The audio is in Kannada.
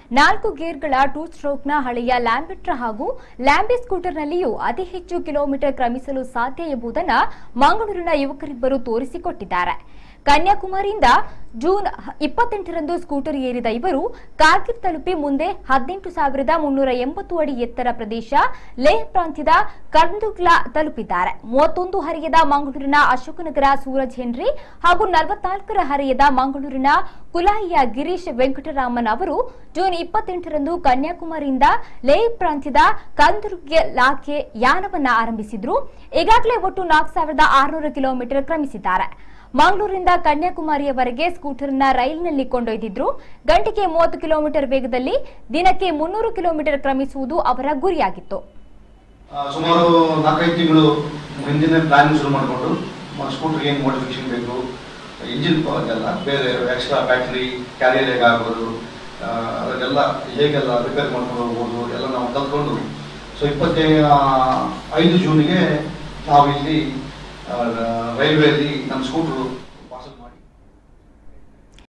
ನಾಲ್ಕು ಗೇರ್ಗಳ ಟೂ ಸ್ಟ್ರೋಕ್ನ ಹಳೆಯ ಲ್ಯಾಂಬಿಟ್ರ ಹಾಗೂ ಲ್ಯಾಂಬಿ ಸ್ಕೂಟರ್ನಲ್ಲಿಯೂ ಅತಿ ಹೆಚ್ಚು ಕಿಲೋಮೀಟರ್ ಕ್ರಮಿಸಲು ಸಾಧ್ಯ ಎಂಬುದನ್ನು ಮಂಗಳೂರಿನ ಯುವಕರಿಬ್ಬರು ತೋರಿಸಿಕೊಟ್ಟಿದ್ದಾರೆ ಕನ್ಯಾಕುಮಾರಿಯಿಂದ ಜೂನ್ ಇಪ್ಪತ್ತೆಂಟರಂದು ಸ್ಕೂಟರ್ ಏರಿದ ಇವರು ಕಾರ್ಗಿಲ್ ತಲುಪಿ ಮುಂದೆ ಹದಿನೆಂಟು ಸಾವಿರದ ಮುನ್ನೂರ ಎಂಬತ್ತು ಅಡಿ ಎತ್ತರ ಪ್ರದೇಶ ಲೇಹ್ ಪ್ರಾಂತ್ಯದ ಕಂದುಗ್ಲಾ ತಲುಪಿದ್ದಾರೆ ಮೂವತ್ತೊಂದು ಹರಿಯದ ಮಂಗಳೂರಿನ ಅಶೋಕನಗರ ಸೂರಜ್ ಹೆನ್ರಿ ಹಾಗೂ ನಲವತ್ನಾಲ್ಕರ ಹರಿಯದ ಮಂಗಳೂರಿನ ಕುಲಾಯಿಯ ಗಿರೀಶ್ ವೆಂಕಟರಾಮನ್ ಅವರು ಜೂನ್ ಇಪ್ಪತ್ತೆಂಟರಂದು ಕನ್ಯಾಕುಮಾರಿಯಿಂದ ಲೇಹ್ ಪ್ರಾಂತ್ಯದ ಕಂದುರ್ಗ್ಲಾಕ್ಕೆ ಯಾನವನ್ನ ಆರಂಭಿಸಿದ್ರು ಈಗಾಗಲೇ ಒಟ್ಟು ನಾಲ್ಕು ಸಾವಿರದ ಆರುನೂರು ಕಿಲೋಮೀಟರ್ ಕ್ರಮಿಸಿದ್ದಾರೆ ಮಂಗಳೂರಿನಿಂದ ಕನ್ಯಾಕುಮಾರಿಯವರೆಗೆ ಸ್ಕೂಟರ್ನ ರೈಲಿನಲ್ಲಿ ಕೊಂಡೊಯ್ದಿದ್ರು ಗಂಟೆಗೆ ಮೂವತ್ತು ಕಿಲೋಮೀಟರ್ ವೇಗದಲ್ಲಿ ದಿನಕ್ಕೆ ಮುನ್ನೂರು ಕಿಲೋಮೀಟರ್ ಕ್ರಮಿಸುವುದು ಅವರ ಗುರಿಯಾಗಿತ್ತು ಆ, ಸುಮಾರು ನಾಲ್ಕೈದು ತಿಂಗಳು ಹಿಂದಿನ ಪ್ಲಾನ್ ಶುರು ಮಾಡಿಕೊಂಡು ಸ್ಕೂಟರ್ಗೆ ಏನು ಮೋಡಿಫಿಕೇಶನ್ ಬೇಕು ಇಂಜಿನ್ ಎಲ್ಲ ಬೇರೆ ಎಕ್ಸ್ಟ್ರಾ ಬ್ಯಾಟ್ರಿ ಕ್ಯಾರಿಯರ್ ಹೇಗಾಗ್ಬೋದು ಆ, ಅದಕ್ಕೆಲ್ಲ ಹೇಗೆಲ್ಲ ರಿಪೇರ್ ಮಾಡ್ಕೊಂಡು ಹೋಗ್ಬೋದು ಎಲ್ಲ ನಾವು ಕಲ್ತ್ಕೊಂಡು ಸೊ ಇಪ್ಪತ್ತೇ ಐದು ಜೂನಿಗೆ ನಾವು ಇಲ್ಲಿ ರೈಲ್ವೆಯಲ್ಲಿ ನಮ್ಮ ಸ್ಕೂಟ್ರು